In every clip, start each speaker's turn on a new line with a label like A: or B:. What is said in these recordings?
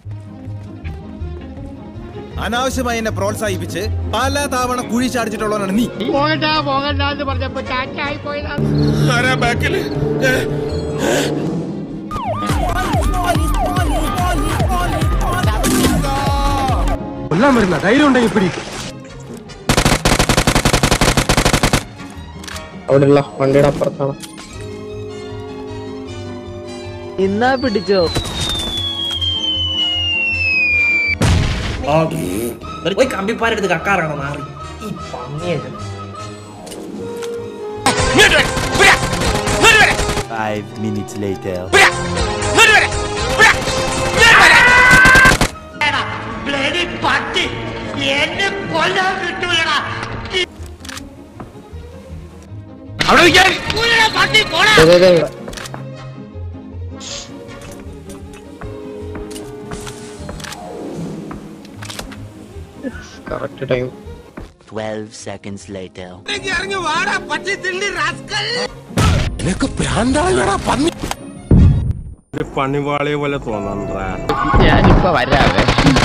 A: അനാവശ്യമായി എന്നെ പ്രോത്സാഹിപ്പിച്ച് പല തവണ കുഴി ചാടിച്ചിട്ടുള്ളവനാണ് നീ
B: പോകണ്ട പോകണ്ട എന്ന് പറഞ്ഞപ്പോ ചാറ്റായി പോയതാണ്
A: ആരാ ബാക്കില്
C: കൊല്ലാൻ വരുന്ന ധൈര്യം ഉണ്ടെങ്കിൽ പിടി
D: അവിടെയുള്ള വണ്ടിയുടെ അപ്പുറത്താണ്
E: ഇന്നാ പിടിച്ചോ
F: പോയി കമ്പിപ്പാരെടുത്ത് കക്കാറാണോ മാറി ഈ പന്നിയൊക്കെ
G: Five minutes later.
D: ദേ, ദേ, ദേ, ഇവിടെ. Correct time
G: Twelve seconds later.
C: പണിവാളിയെ പോലെ തോന്നാണ്ടാ
B: ഞാനിപ്പോ വരാവേ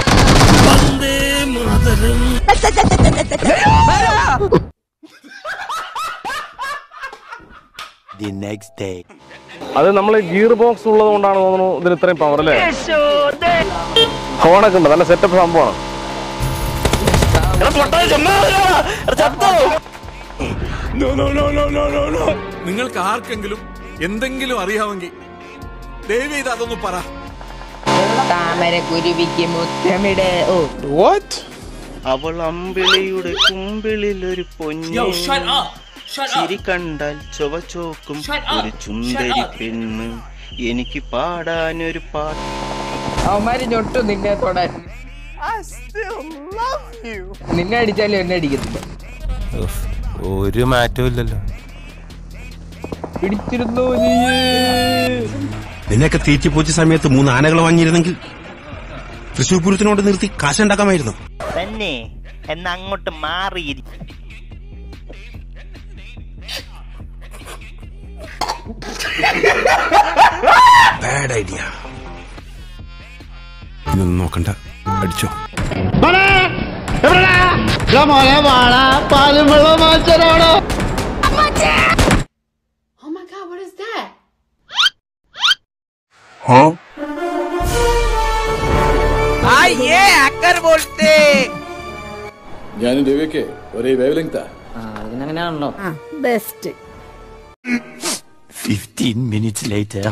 G: The next day.
C: അത് നമ്മൾ ഗിയർ ബോക്സ് ഉള്ളത് കൊണ്ടാണ് തോന്നുന്നു ഇതിന് ഇത്രയും പവർ അല്ലേ ഹോണൊക്കെ ഉണ്ട് നല്ല സെറ്റപ്പ് സംഭവമാണ്
A: നിങ്ങൾക്ക് ആർക്കെങ്കിലും എന്തെങ്കിലും അറിയാമെങ്കിൽ ദയവ് ചെയ്ത് അതൊന്ന് പറ
E: താമര കുരുവിക്ക് മുത്തമിട് ഓ
H: അവൾ അമ്പിളിയുടെ കുമ്പിളിൽ ഒരു
F: Yo, shut
H: പൊന്നു
F: up! Shut up!
H: ചിരി കണ്ടാൽ ചുവച്ചോക്കും
F: Shut up!
H: ഒരു ചുന്ദരി
F: Shut up!
H: പെണ്ണ് എനിക്ക് പാടാനൊരു പാട്ട്
E: അവന്മാര് ഞൊട്ടു നിന്നെ തൊടാൻ നിന്നെ അടിച്ചാലും എന്നെ അടിക്കത്തില്ല
G: ഒരു മാറ്റവും ഇല്ലല്ലോ
E: പിടിച്ചിരുന്നു നീ
I: നിന്നെയൊക്കെ തീറ്റിപ്പോച്ച സമയത്ത് മൂന്ന് ആനകൾ വാങ്ങിയിരുന്നെങ്കിൽ തൃശൂർ പൂരത്തിനോട് നിർത്തി കാശുണ്ടാക്കാമായിരുന്നു
H: തന്നെ എന്നാ അങ്ങോട്ട് മാറിയിരിക്കും
I: ബാഡ് ഐഡിയ ഇതൊന്നും നോക്കണ്ട അടിച്ചോ
B: മോനെ വാടാ പാലും വെള്ളം മാച്ചരാണോ
J: Oh my god, what is that?
A: ഞാനും രവിയൊക്കെ ഒരേ വേവ് ലെങ്താ
E: അതിനങ്ങനെയാണല്ലോ
J: Best.
G: Fifteen minutes later.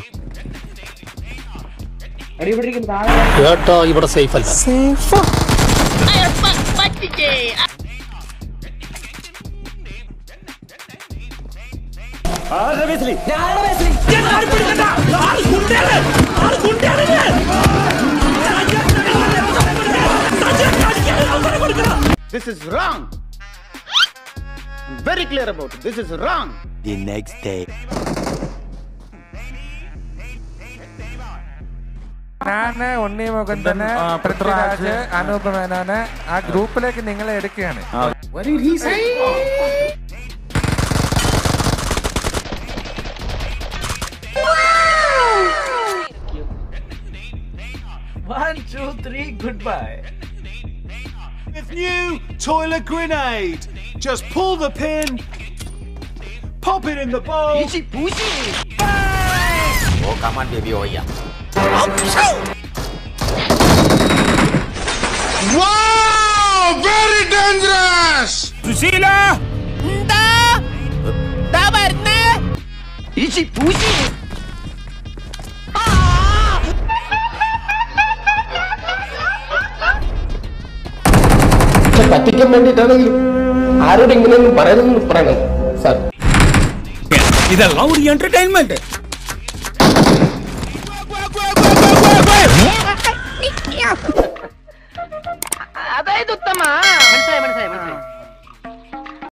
D: കേട്ടോ ഇവിടെ സേഫ് അല്ല
B: This is wrong. I'm very clear about it. This is wrong.
G: The next day.
C: ഞാന് ഉണ്ണി മുകുന്ദന് പൃഥ്വിരാജ് അനൂപ് മേനോന് ആ ഗ്രൂപ്പിലേക്ക് നിങ്ങളെ എടുക്കുകയാണ്
B: What did he say?
F: One, two, three, goodbye.
A: With new toilet grenade. Just pull the pin, pop it in the bowl.
G: Oh, come on, baby. Oh, yeah.
A: Wow! Very dangerous!
D: പക്ഷെ പറ്റിക്കാൻ വേണ്ടിയിട്ടാണെങ്കിലും ആരോട് ഇങ്ങനെയൊന്നും പറയുന്നതെന്ന് പറയണം സാർ
A: ഇതെല്ലാം ഒരു entertainment
E: അതായത് ഉത്തമ മനസ്സിലായി മനസ്സിലായി മനസ്സിലായി